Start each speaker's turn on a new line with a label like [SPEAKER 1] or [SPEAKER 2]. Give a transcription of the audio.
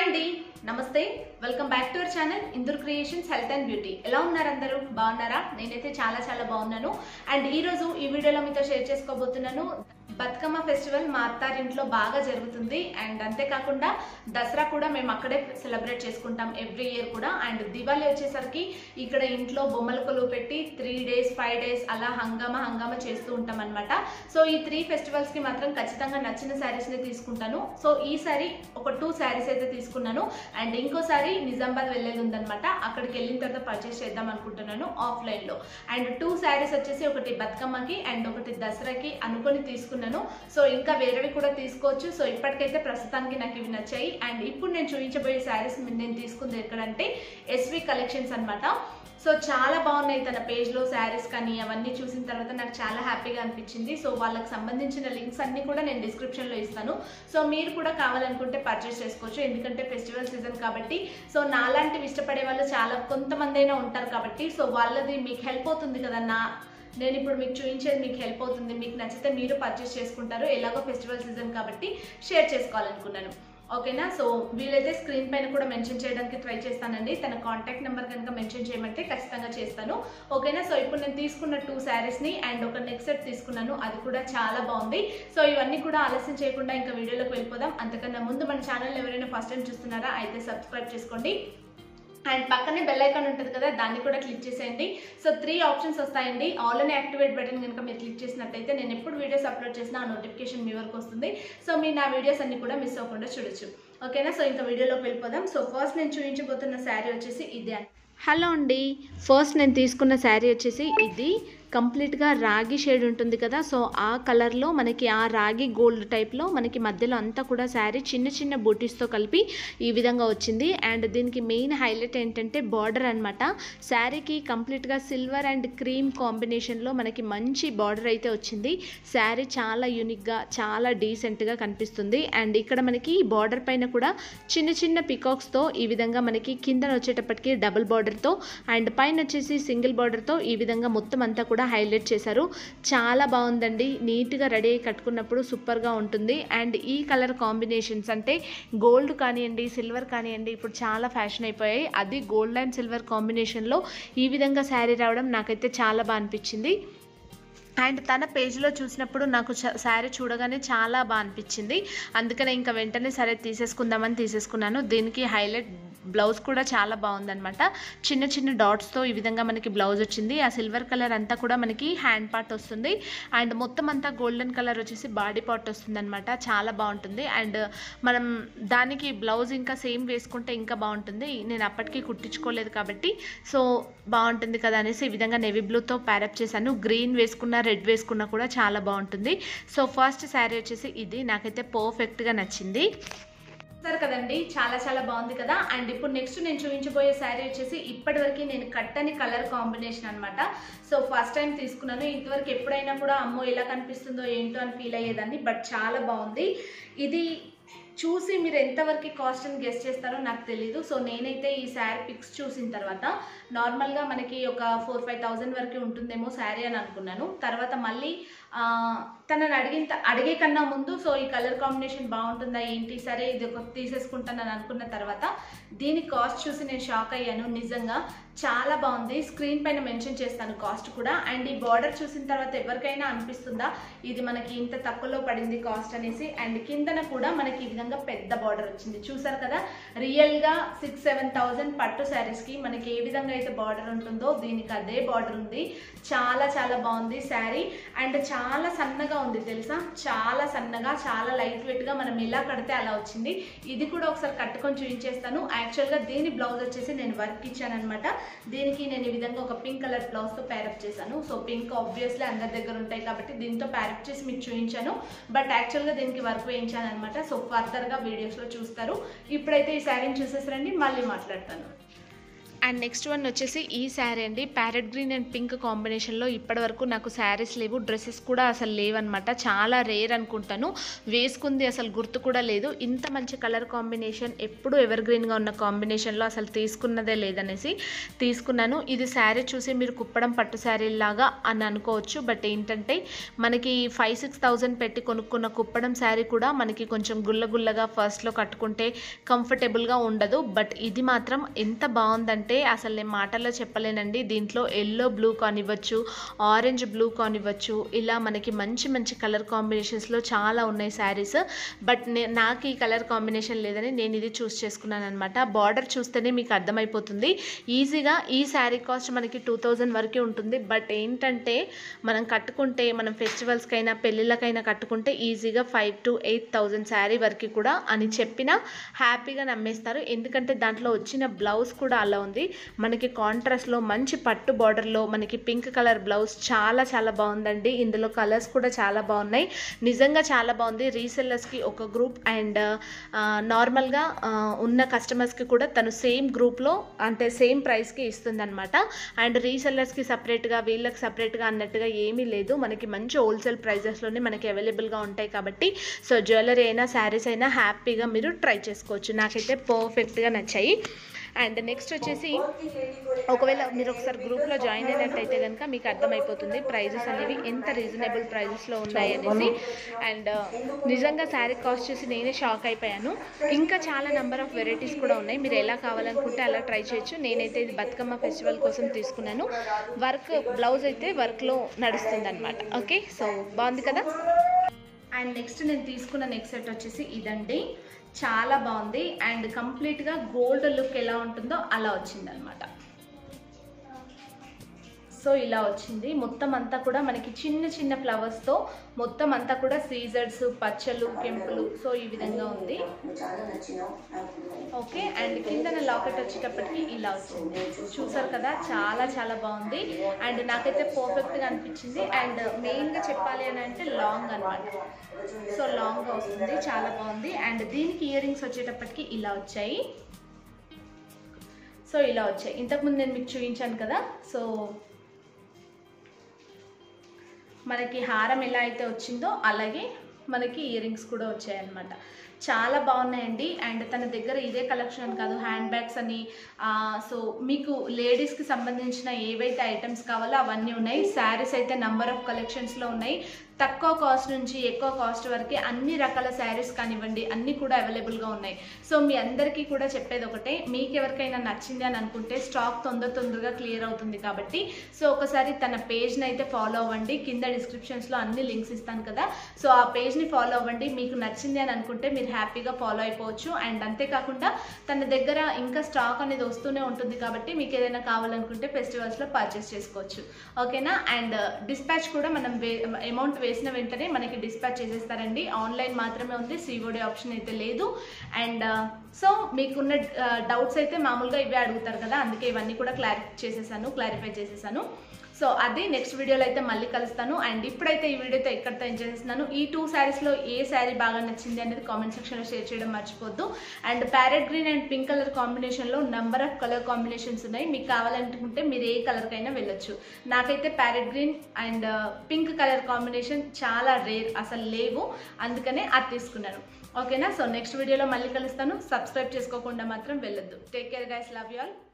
[SPEAKER 1] అండి నమస్తే welcome back to our channel Indur creations health and beauty ఎలా ఉన్నారు అందరూ బాగున్నారా నేనైతే చాలా చాలా బాగున్నాను అండ్ ఈ రోజు ఈ వీడియోలో మీతో షేర్ చేసుకోబోతున్నాను బతుకమ్మ ఫెస్టివల్ మా అత్తారింట్లో బాగా జరుగుతుంది అండ్ అంతేకాకుండా దసరా కూడా మేము అక్కడే సెలబ్రేట్ చేసుకుంటాం ఎవ్రీ ఇయర్ కూడా అండ్ దివాళీ వచ్చేసరికి ఇక్కడ ఇంట్లో బొమ్మల కొలువు పెట్టి త్రీ డేస్ ఫైవ్ డేస్ అలా హంగామా హంగామా చేస్తూ ఉంటాం అనమాట సో ఈ త్రీ ఫెస్టివల్స్కి మాత్రం ఖచ్చితంగా నచ్చిన శారీస్ని తీసుకుంటాను సో ఈ సారీ ఒక టూ శారీస్ అయితే తీసుకున్నాను అండ్ ఇంకోసారి నిజామాబాద్ వెళ్ళేది ఉందన్నమాట అక్కడికి వెళ్ళిన తర్వాత పర్చేస్ చేద్దాం అనుకుంటున్నాను ఆఫ్లైన్లో అండ్ టూ శారీస్ వచ్చేసి ఒకటి బతుకమ్మకి అండ్ ఒకటి దసరాకి అనుకొని తీసుకున్నాను సో ఇంకా వేరేవి కూడా తీసుకోవచ్చు సో ఇప్పటికైతే ప్రస్తుతానికి నాకు ఇవి నచ్చాయి అండ్ ఇప్పుడు నేను చూపించబోయే శారీస్ నేను తీసుకుంది ఎక్కడంటే ఎస్వి కలెక్షన్స్ అన్నమాట సో చాలా బాగున్నాయి తన పేజ్లో శారీస్ కానీ అవన్నీ చూసిన తర్వాత నాకు చాలా హ్యాపీగా అనిపించింది సో వాళ్ళకి సంబంధించిన లింక్స్ అన్నీ కూడా నేను డిస్క్రిప్షన్లో ఇస్తాను సో మీరు కూడా కావాలనుకుంటే పర్చేస్ చేసుకోవచ్చు ఎందుకంటే ఫెస్టివల్ సీజన్ కాబట్టి సో నాలాంటివి ఇష్టపడే వాళ్ళు చాలా కొంతమంది అయినా ఉంటారు కాబట్టి సో వాళ్ళది మీకు హెల్ప్ అవుతుంది కదా నా నేను ఇప్పుడు మీకు చూపించేది మీకు హెల్ప్ అవుతుంది మీకు నచ్చితే మీరు పర్చేస్ చేసుకుంటారు ఎలాగో ఫెస్టివల్ సీజన్ కాబట్టి షేర్ చేసుకోవాలనుకున్నాను ఓకేనా సో వీలైతే స్క్రీన్ పైన కూడా మెన్షన్ చేయడానికి ట్రై చేస్తానండి తన కాంటాక్ట్ నెంబర్ కనుక మెన్షన్ చేయమంటే ఖచ్చితంగా చేస్తాను ఓకేనా సో ఇప్పుడు నేను తీసుకున్న టూ శారీస్ని అండ్ ఒక నెక్ సెట్ తీసుకున్నాను అది కూడా చాలా బాగుంది సో ఇవన్నీ కూడా ఆలస్యం చేయకుండా ఇంకా వీడియోలోకి వెళ్ళిపోదాం అంతకన్నా ముందు మన ఛానల్ ఎవరైనా ఫస్ట్ టైం చూస్తున్నారా అయితే సబ్స్క్రైబ్ చేసుకోండి అండ్ పక్కనే బెల్ ఐకాన్ ఉంటుంది కదా దాన్ని కూడా క్లిక్ చేసేయండి సో త్రీ ఆప్షన్స్ వస్తాయండి ఆల్ అని యాక్టివేట్ బటన్ కనుక మీరు క్లిక్ చేసినట్టయితే నేను ఎప్పుడు వీడియోస్ అప్లోడ్ చేసినా ఆ నోటిఫికేషన్ మీ వరకు వస్తుంది సో మీరు నా వీడియోస్ అన్ని కూడా మిస్ అవ్వకుండా చూడొచ్చు ఓకేనా సో ఇంకా వీడియోలోకి వెళ్ళిపోదాం సో ఫస్ట్ నేను చూపించబోతున్న శారీ వచ్చేసి ఇదే హలో అండి ఫస్ట్ నేను తీసుకున్న శారీ వచ్చేసి ఇది కంప్లీట్గా రాగి షేడ్ ఉంటుంది కదా సో ఆ కలర్లో మనకి ఆ రాగి గోల్డ్ టైప్లో మనకి మధ్యలో అంతా కూడా శారీ చిన్న చిన్న బూటీస్తో కలిపి ఈ విధంగా వచ్చింది అండ్ దీనికి మెయిన్ హైలైట్ ఏంటంటే బార్డర్ అనమాట శారీకి కంప్లీట్గా సిల్వర్ అండ్ క్రీమ్ కాంబినేషన్లో మనకి మంచి బార్డర్ అయితే వచ్చింది శారీ చాలా యూనిక్గా చాలా డీసెంట్గా కనిపిస్తుంది అండ్ ఇక్కడ మనకి బార్డర్ పైన కూడా చిన్న చిన్న పికాక్స్తో ఈ విధంగా మనకి కింద వచ్చేటప్పటికి డబుల్ బార్డర్తో అండ్ పైన వచ్చేసి సింగిల్ బార్డర్తో ఈ విధంగా మొత్తం అంతా కూడా హైలైట్ చేశారు చాలా బాగుందండి నీట్గా రెడీ అయ్యి కట్టుకున్నప్పుడు సూపర్గా ఉంటుంది అండ్ ఈ కలర్ కాంబినేషన్స్ అంటే గోల్డ్ కానివ్వండి సిల్వర్ కానివ్వండి ఇప్పుడు చాలా ఫ్యాషన్ అయిపోయాయి అది గోల్డ్ అండ్ సిల్వర్ కాంబినేషన్లో ఈ విధంగా శారీ రావడం నాకైతే చాలా బాగా అనిపించింది అండ్ తన పేజ్లో చూసినప్పుడు నాకు శారీ చూడగానే చాలా బాగా అనిపించింది అందుకనే ఇంకా వెంటనే సరే తీసేసుకుందామని తీసేసుకున్నాను దీనికి హైలైట్ బ్లౌజ్ కూడా చాలా బాగుందనమాట చిన్న చిన్న డాట్స్తో ఈ విధంగా మనకి బ్లౌజ్ వచ్చింది ఆ సిల్వర్ కలర్ అంతా కూడా మనకి హ్యాండ్ పార్ట్ వస్తుంది అండ్ మొత్తం అంతా గోల్డెన్ కలర్ వచ్చేసి బాడీ పార్ట్ వస్తుందన్నమాట చాలా బాగుంటుంది అండ్ మనం దానికి బ్లౌజ్ ఇంకా సేమ్ వేసుకుంటే ఇంకా బాగుంటుంది నేను అప్పటికి కుట్టించుకోలేదు కాబట్టి సో బాగుంటుంది కదా అనేసి ఈ విధంగా నెవీ బ్లూతో ప్యారప్ చేశాను గ్రీన్ వేసుకున్న రెడ్ వేసుకున్నా కూడా చాలా బాగుంటుంది సో ఫస్ట్ శారీ వచ్చేసి ఇది నాకైతే పర్ఫెక్ట్గా నచ్చింది చూస్తారు కదండి చాలా చాలా బాగుంది కదా అండ్ ఇప్పుడు నెక్స్ట్ నేను చూపించబోయే శారీ వచ్చేసి ఇప్పటివరకు నేను కట్టని కలర్ కాంబినేషన్ అనమాట సో ఫస్ట్ టైం తీసుకున్నాను ఇంతవరకు ఎప్పుడైనా కూడా అమ్మో ఎలా కనిపిస్తుందో ఏంటో అని ఫీల్ అయ్యేదాన్ని బట్ చాలా బాగుంది ఇది చూసి మీరు ఎంతవరకు కాస్ట్ అని గెస్ట్ చేస్తారో నాకు తెలియదు సో నేనైతే ఈ శారీ పిక్స్ చూసిన తర్వాత నార్మల్గా మనకి ఒక ఫోర్ ఫైవ్ థౌజండ్ వరకు ఉంటుందేమో శారీ అని అనుకున్నాను తర్వాత మళ్ళీ తనని అడిగిన అడిగే కన్నా ముందు సో ఈ కలర్ కాంబినేషన్ బాగుంటుందా ఏంటి సరే ఇది ఒక తీసేసుకుంటానని అనుకున్న తర్వాత దీని కాస్ట్ చూసి నేను షాక్ అయ్యాను నిజంగా చాలా బాగుంది స్క్రీన్ పైన మెన్షన్ చేస్తాను కాస్ట్ కూడా అండ్ ఈ బార్డర్ చూసిన తర్వాత ఎవరికైనా అనిపిస్తుందా ఇది మనకి ఇంత తక్కువలో పడింది కాస్ట్ అనేసి అండ్ కిందన కూడా మనకి ఈ విధంగా పెద్ద బార్డర్ వచ్చింది చూసారు కదా రియల్గా సిక్స్ సెవెన్ థౌజండ్ పట్టు శారీస్కి మనకి ఏ విధంగా అయితే బార్డర్ ఉంటుందో దీనికి అదే బార్డర్ ఉంది చాలా చాలా బాగుంది శారీ అండ్ చాలా సన్నగా ఉంది తెలుసా చాలా సన్నగా చాలా లైట్ వెయిట్గా మనం ఎలా కడితే అలా వచ్చింది ఇది కూడా ఒకసారి కట్టుకొని చూపించేస్తాను యాక్చువల్గా దీని బ్లౌజ్ వచ్చేసి నేను వర్క్ ఇచ్చాను అనమాట దీనికి నేను ఈ విధంగా ఒక పింక్ కలర్ బ్లౌజ్తో ప్యారప్ చేశాను సో పింక్ ఆబ్వియస్లీ అందరి దగ్గర ఉంటాయి కాబట్టి దీంతో ప్యారప్ చేసి మీకు చూపించాను బట్ యాక్చువల్గా దీనికి వర్క్ వేయించాను అనమాట సో ఫర్దర్గా వీడియోస్లో చూస్తారు ఇప్పుడైతే ఈ శారీని చూసేసారండి మళ్ళీ మాట్లాడతాను అండ్ నెక్స్ట్ వన్ వచ్చేసి ఈ శారీ అండి ప్యారెట్ గ్రీన్ అండ్ పింక్ కాంబినేషన్లో ఇప్పటివరకు నాకు శారీస్ లేవు డ్రెస్సెస్ కూడా అసలు లేవన్నమాట చాలా రేర్ అనుకుంటాను వేసుకుంది అసలు గుర్తు కూడా లేదు ఇంత మంచి కలర్ కాంబినేషన్ ఎప్పుడు ఎవర్ గ్రీన్గా ఉన్న కాంబినేషన్లో అసలు తీసుకున్నదే లేదనేసి తీసుకున్నాను ఇది శారీ చూసి మీరు కుప్పడం పట్టు శారీ లాగా అని అనుకోవచ్చు బట్ ఏంటంటే మనకి ఫైవ్ సిక్స్ థౌజండ్ పెట్టి కొనుక్కున్న కుప్పడం శారీ కూడా మనకి కొంచెం గుల్ల గుల్లగా ఫస్ట్లో కట్టుకుంటే కంఫర్టబుల్గా ఉండదు బట్ ఇది మాత్రం ఎంత బాగుందంటే అసలు నేను మాటల్లో చెప్పలేనండి దీంట్లో ఎల్లో బ్లూ కానివ్వచ్చు ఆరెంజ్ బ్లూ కానివ్వచ్చు ఇలా మనకి మంచి మంచి కలర్ కాంబినేషన్స్లో చాలా ఉన్నాయి శారీస్ బట్ నే నాకు ఈ కలర్ కాంబినేషన్ లేదని నేను ఇది చూస్ చేసుకున్నాను అనమాట బార్డర్ చూస్తేనే మీకు అర్థమైపోతుంది ఈజీగా ఈ శారీ కాస్ట్ మనకి టూ థౌజండ్ వరకే ఉంటుంది బట్ ఏంటంటే మనం కట్టుకుంటే మనం ఫెస్టివల్స్కైనా పెళ్ళిళ్ళకైనా కట్టుకుంటే ఈజీగా five to eight thousand sari వరకు కూడా అని చెప్పినా హ్యాపీగా నమ్మేస్తారు ఎందుకంటే దాంట్లో వచ్చిన బ్లౌజ్ కూడా అలా ఉంది మనకి కాంట్రాస్ట్లో మంచి పట్టు బార్డర్లో మనకి పింక్ కలర్ బ్లౌజ్ చాలా చాలా బాగుందండి ఇందులో కలర్స్ కూడా చాలా బాగున్నాయి నిజంగా చాలా బాగుంది రీసెల్లర్స్కి ఒక గ్రూప్ అండ్ నార్మల్గా ఉన్న కస్టమర్స్కి కూడా తను సేమ్ గ్రూప్లో అంటే సేమ్ ప్రైస్కి ఇస్తుంది అనమాట అండ్ రీసెల్లర్స్కి సపరేట్గా వీళ్ళకి సపరేట్గా అన్నట్టుగా ఏమీ లేదు మనకి మంచి హోల్సేల్ ప్రైజెస్లోనే మనకి అవైలబుల్గా ఉంటాయి కాబట్టి సో జ్యువెలరీ అయినా శారీస్ అయినా హ్యాపీగా మీరు ట్రై చేసుకోవచ్చు నాకైతే పర్ఫెక్ట్గా నచ్చాయి అండ్ నెక్స్ట్ వచ్చేసి ఒకవేళ మీరు ఒకసారి గ్రూప్లో జాయిన్ అయినట్టయితే కనుక మీకు అర్థమైపోతుంది ప్రైజెస్ అనేవి ఎంత రీజనబుల్ ప్రైజెస్లో ఉన్నాయి అనేసి అండ్ నిజంగా శారీ కాస్ట్ చూసి నేనే షాక్ అయిపోయాను ఇంకా చాలా నెంబర్ ఆఫ్ వెరైటీస్ కూడా ఉన్నాయి మీరు ఎలా కావాలనుకుంటే అలా ట్రై చేయొచ్చు నేనైతే ఇది బతుకమ్మ ఫెస్టివల్ కోసం తీసుకున్నాను వర్క్ బ్లౌజ్ అయితే వర్క్లో నడుస్తుంది అనమాట ఓకే సో బాగుంది కదా అండ్ నెక్స్ట్ నేను తీసుకున్న నెక్స్ట్ సెట్ వచ్చేసి ఇదండి చాలా బాగుంది అండ్ కంప్లీట్గా గోల్డ్ లుక్ ఎలా ఉంటుందో అలా వచ్చిందనమాట సో ఇలా వచ్చింది మొత్తం అంతా కూడా మనకి చిన్న చిన్న ఫ్లవర్స్తో మొత్తం అంతా కూడా సీజర్స్ పచ్చలు కెంపులు సో ఈ విధంగా ఉంది ఓకే అండ్ కిందన లాకెట్ వచ్చేటప్పటికి ఇలా వచ్చింది చూసారు కదా చాలా చాలా బాగుంది అండ్ నాకైతే పర్ఫెక్ట్గా అనిపించింది అండ్ మెయిన్గా చెప్పాలి అని అంటే లాంగ్ అనమాట సో లాంగ్గా వస్తుంది చాలా బాగుంది అండ్ దీనికి ఇయర్ రింగ్స్ వచ్చేటప్పటికి ఇలా వచ్చాయి సో ఇలా వచ్చాయి ఇంతకుముందు నేను మీకు చూపించాను కదా సో మనకి హారం ఎలా అయితే వచ్చిందో అలాగే మనకి ఇయర్ రింగ్స్ కూడా వచ్చాయన్నమాట చాలా బాగున్నాయండి అండ్ తన దగ్గర ఇదే కలెక్షన్ అని కాదు హ్యాండ్ బ్యాగ్స్ అని సో మీకు లేడీస్కి సంబంధించిన ఏవైతే ఐటమ్స్ కావాలో అవన్నీ ఉన్నాయి శారీస్ అయితే నంబర్ ఆఫ్ కలెక్షన్స్లో ఉన్నాయి తక్కువ కాస్ట్ నుంచి ఎక్కువ కాస్ట్ వరకు అన్ని రకాల శారీస్ కానివ్వండి అన్నీ కూడా అవైలబుల్గా ఉన్నాయి సో మీ అందరికీ కూడా చెప్పేది ఒకటే మీకు ఎవరికైనా నచ్చింది అని అనుకుంటే స్టాక్ తొందర తొందరగా క్లియర్ అవుతుంది కాబట్టి సో ఒకసారి తన పేజ్ని అయితే ఫాలో అవ్వండి కింద డిస్క్రిప్షన్స్లో అన్ని లింక్స్ ఇస్తాను కదా సో ఆ పేజ్ని ఫాలో అవ్వండి మీకు నచ్చింది అని అనుకుంటే మీరు హ్యాపీగా ఫాలో అయిపోవచ్చు అండ్ అంతేకాకుండా తన దగ్గర ఇంకా స్టాక్ అనేది వస్తూనే ఉంటుంది కాబట్టి మీకు ఏదైనా కావాలనుకుంటే ఫెస్టివల్స్లో పర్చేస్ చేసుకోవచ్చు ఓకేనా అండ్ డిస్పాచ్ కూడా మనం వే అమౌంట్ వేసిన వెంటనే మనకి డిస్పాచ్ చేసేస్తారండి ఆన్లైన్ మాత్రమే ఉంది సిఓడి ఆప్షన్ అయితే లేదు అండ్ సో మీకున్న డౌట్స్ అయితే మామూలుగా ఇవే అడుగుతారు కదా అందుకే ఇవన్నీ కూడా క్లారిఫై చేసేసాను క్లారిఫై చేసేసాను సో అది నెక్స్ట్ వీడియోలో అయితే మళ్ళీ కలుస్తాను అండ్ ఇప్పుడైతే ఈ వీడియోతో ఎక్కడితో ఎంజాయ్ చేస్తున్నాను ఈ టూ శారీస్లో ఏ శారీ బాగా నచ్చింది అనేది కామెంట్ సెక్షన్లో షేర్ చేయడం మర్చిపోద్దు and parrot green and pink colour కాంబినేషన్లో నెంబర్ ఆఫ్ కలర్ కాంబినేషన్స్ ఉన్నాయి మీకు కావాలనుకుంటే మీరు ఏ కలర్కైనా వెళ్ళొచ్చు నాకైతే parrot green and pink colour combination చాలా రేర్ అసలు లేవు అందుకనే అది తీసుకున్నాను ఓకేనా సో నెక్స్ట్ వీడియోలో మళ్ళీ కలుస్తాను సబ్స్క్రైబ్ చేసుకోకుండా మాత్రం వెళ్ళొద్దు take care guys love you all